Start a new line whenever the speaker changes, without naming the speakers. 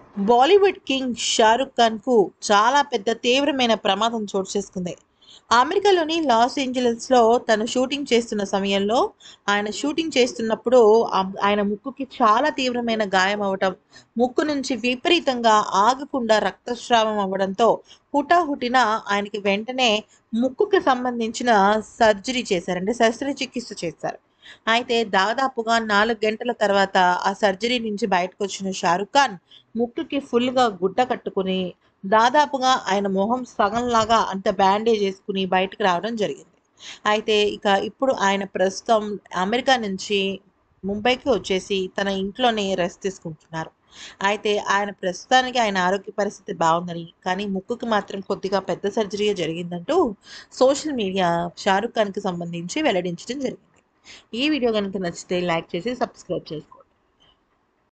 Bollywood king Shahrukh ఖాన్కు చాలా పెద్ద తీవ్రమైన ప్రమాదం చోటు చేసుకుంది అమెరికాలోని లాస్ ఏంజలస్లో తను షూటింగ్ చేస్తున్న సమయంలో ఆయన షూటింగ్ చేస్తున్నప్పుడు ఆ- ఆయన ముక్కుకి చాలా తీవ్రమైన గాయం అవ్వటం ముక్కు నుంచి విపరీతంగా ఆగకుండా రక్తస్రావం అవ్వడంతో హుటాహుటిన ఆయనకి వెంటనే ముక్కుకి సంబంధించిన సర్జరీ చేశారంటే శస్త్రచికిత్స చేశారు అయితే దాదాపుగా నాలుగు గంటల తర్వాత ఆ సర్జరీ నుంచి బయటకు వచ్చిన షారుఖ్ ఖాన్ ముక్కుకి ఫుల్గా గుడ్డ కట్టుకుని దాదాపుగా ఆయన మొహం సగంలాగా అంత బ్యాండేజ్ వేసుకుని బయటకు రావడం జరిగింది అయితే ఇక ఇప్పుడు ఆయన ప్రస్తుతం అమెరికా నుంచి ముంబైకి వచ్చేసి తన ఇంట్లోనే రెస్ట్ తీసుకుంటున్నారు అయితే ఆయన ప్రస్తుతానికి ఆయన ఆరోగ్య పరిస్థితి బాగుందని కానీ ముక్కుకి మాత్రం కొద్దిగా పెద్ద సర్జరీ జరిగిందంటూ సోషల్ మీడియా షారుఖ్ ఖాన్కి సంబంధించి వెల్లడించడం జరిగింది ఈ వీడియో కనుక నచ్చితే లైక్ చేసి సబ్స్క్రైబ్ చేసుకోండి